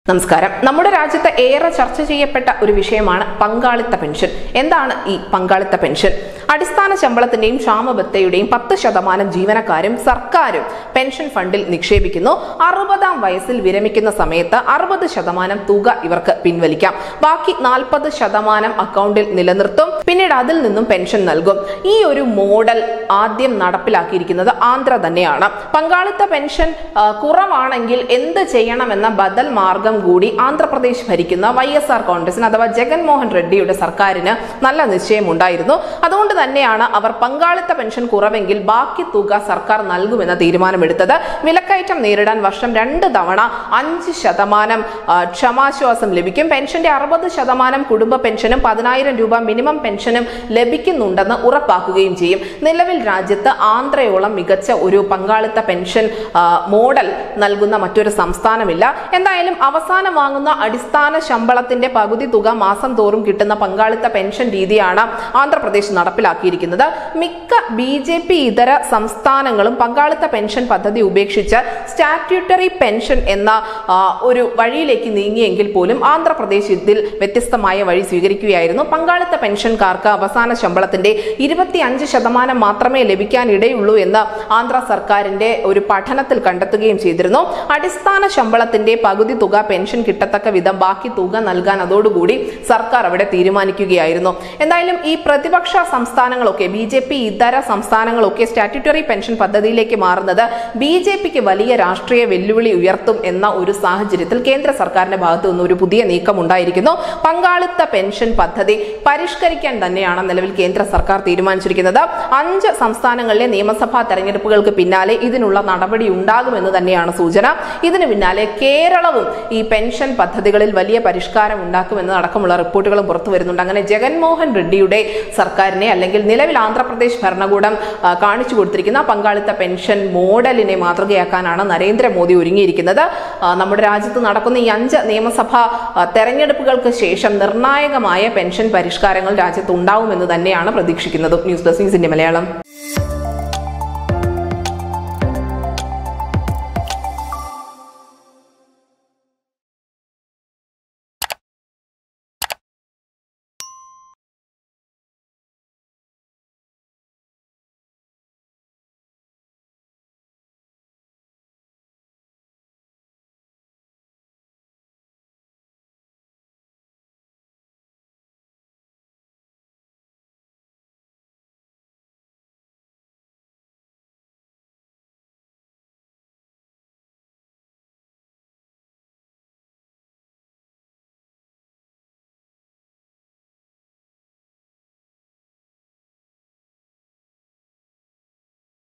നമസ്കാരം നമ്മുടെ രാജ്യത്ത് ഏറെ ചർച്ച ചെയ്യപ്പെട്ട ഒരു വിഷയമാണ് പങ്കാളിത്ത പെൻഷൻ എന്താണ് ഈ പങ്കാളിത്ത പെൻഷൻ അടിസ്ഥാന ശമ്പളത്തിന്റെയും ക്ഷാമബത്തയുടെയും പത്ത് ശതമാനം ജീവനക്കാരും സർക്കാരും പെൻഷൻ ഫണ്ടിൽ നിക്ഷേപിക്കുന്നു അറുപതാം വയസ്സിൽ വിരമിക്കുന്ന സമയത്ത് അറുപത് ശതമാനം തുക ഇവർക്ക് പിൻവലിക്കാം ബാക്കി നാൽപ്പത് ശതമാനം അക്കൗണ്ടിൽ നിലനിർത്തും പിന്നീട് അതിൽ നിന്നും പെൻഷൻ നൽകും ഈ ഒരു മോഡൽ ആദ്യം നടപ്പിലാക്കിയിരിക്കുന്നത് ആന്ധ്ര തന്നെയാണ് പങ്കാളിത്ത പെൻഷൻ ആ, കുറവാണെങ്കിൽ എന്ത് ചെയ്യണമെന്ന ബദൽ മാർഗം കൂടി ആന്ധ്രാപ്രദേശ് ഭരിക്കുന്ന വൈ എസ് ആർ കോൺഗ്രസിന് അഥവാ ജഗൻമോഹൻ റെഡ്ഡിയുടെ സർക്കാരിന് നല്ല നിശ്ചയമുണ്ടായിരുന്നു അതുകൊണ്ട് തന്നെയാണ് അവർ പങ്കാളിത്ത പെൻഷൻ കുറവെങ്കിൽ ബാക്കി തുക സർക്കാർ നൽകുമെന്ന തീരുമാനമെടുത്തത് വിലക്കയറ്റം നേരിടാൻ വർഷം രണ്ട് തവണ അഞ്ച് ശതമാനം ആ, ക്ഷമാശ്വാസം ലഭിക്കും പെൻഷന്റെ അറുപത് ശതമാനം കുടുംബ പെൻഷനും പതിനായിരം രൂപ മിനിമം പെൻഷനും ലഭിക്കുന്നുണ്ടെന്ന് ഉറപ്പാക്കുകയും ചെയ്യും നിലവിൽ രാജ്യത്ത് ആന്ധ്രയോളം മികച്ച ഒരു പങ്കാളിത്ത പെൻഷൻ ആ, മോഡൽ നൽകുന്ന മറ്റൊരു സംസ്ഥാനമില്ല എന്തായാലും അവസാനം വാങ്ങുന്ന അടിസ്ഥാന ശമ്പളത്തിന്റെ പകുതി തുക മാസം തോറും കിട്ടുന്ന പങ്കാളിത്ത പെൻഷൻ രീതിയാണ് ആന്ധ്രാപ്രദേശ് നടപ്പിലാക്കിയിരിക്കുന്നത് മിക്ക ബി ജെ പി ഇതര സംസ്ഥാനങ്ങളും പങ്കാളിത്ത പെൻഷൻ പദ്ധതി ഉപേക്ഷിച്ച് സ്റ്റാറ്റ്യൂട്ടറി പെൻഷൻ എന്ന ആ, ഒരു വഴിയിലേക്ക് നീങ്ങിയെങ്കിൽ പോലും ആന്ധ്രാപ്രദേശ് ഇതിൽ വ്യത്യസ്തമായ വഴി സ്വീകരിക്കുകയായിരുന്നു പങ്കാളിത്ത പെൻഷൻകാർക്ക് അവസാന ശമ്പളത്തിന്റെ ഇരുപത്തി അഞ്ച് ശതമാനം മാത്രമേ ലഭിക്കാനിടയുള്ളൂ എന്ന് ആന്ധ്ര സർക്കാരിന്റെ ഒരു പഠനത്തിൽ കണ്ടെത്തുകയും ചെയ്തിരുന്നു അടിസ്ഥാന ശമ്പളത്തിന്റെ പകുതി തുക പെൻഷൻ കിട്ടത്തക്ക വിധം ബാക്കി തുക നൽകാൻ അതോടുകൂടി സർക്കാർ അവിടെ തീരുമാനിക്കുകയായിരുന്നു എന്തായാലും ഈ പ്രതിപക്ഷ സംസ്ഥാനങ്ങളൊക്കെ ബി ജെ പി ഇതര സംസ്ഥാനങ്ങളൊക്കെ സ്റ്റാറ്റ്യൂട്ടറി പെൻഷൻ പദ്ധതിയിലേക്ക് മാറുന്നത് ബി ജെ പിക്ക് വലിയ രാഷ്ട്രീയ വെല്ലുവിളി ഉയർത്തും എന്ന ഒരു സാഹചര്യത്തിൽ കേന്ദ്ര സർക്കാരിന്റെ ഭാഗത്തു നിന്ന് ഒരു പുതിയ നീക്കം ഉണ്ടായിരിക്കുന്നു പങ്കാളിത്ത പെൻഷൻ പദ്ധതി പരിഷ്കരിക്കാൻ തന്നെയാണ് നിലവിൽ കേന്ദ്ര സർക്കാർ തീരുമാനിച്ചിരിക്കുന്നത് അഞ്ച് സംസ്ഥാനങ്ങളിലെ നിയമസഭാ തെരഞ്ഞെടുപ്പുകൾക്ക് പിന്നാലെ ഇതിനുള്ള നടപടി ഉണ്ടാകുമെന്ന് തന്നെയാണ് സൂചന ഇതിന് പിന്നാലെ കേരളവും ഈ പെൻഷൻ പദ്ധതികളിൽ വലിയ പരിഷ്കാരം ഉണ്ടാക്കുമെന്ന് അടക്കമുള്ള റിപ്പോർട്ടുകളും പുറത്തു വരുന്നുണ്ട് അങ്ങനെ ജഗൻമോഹൻ റെഡ്ഡിയുടെ സർക്കാരിനെ അല്ലെങ്കിൽ നിലവിൽ ആന്ധ്രാപ്രദേശ് ഭരണകൂടം ആ, കാണിച്ചു കൊടുത്തിരിക്കുന്ന പങ്കാളിത്ത പെൻഷൻ മോഡലിനെ മാതൃകയാക്കാനാണ് നരേന്ദ്രമോദി ഒരുങ്ങിയിരിക്കുന്നത് ആ, നമ്മുടെ രാജ്യത്ത് നടക്കുന്ന ഈ അഞ്ച് നിയമസഭാ ആ, തെരഞ്ഞെടുപ്പുകൾക്ക് ശേഷം നിർണായകമായ പെൻഷൻ പരിഷ്കാരങ്ങൾ രാജ്യത്ത് ഉണ്ടാവുമെന്ന് തന്നെയാണ് പ്രതീക്ഷിക്കുന്നത് ന്യൂസ് ഡെസ്ക് ന്യൂസിന്റെ മലയാളം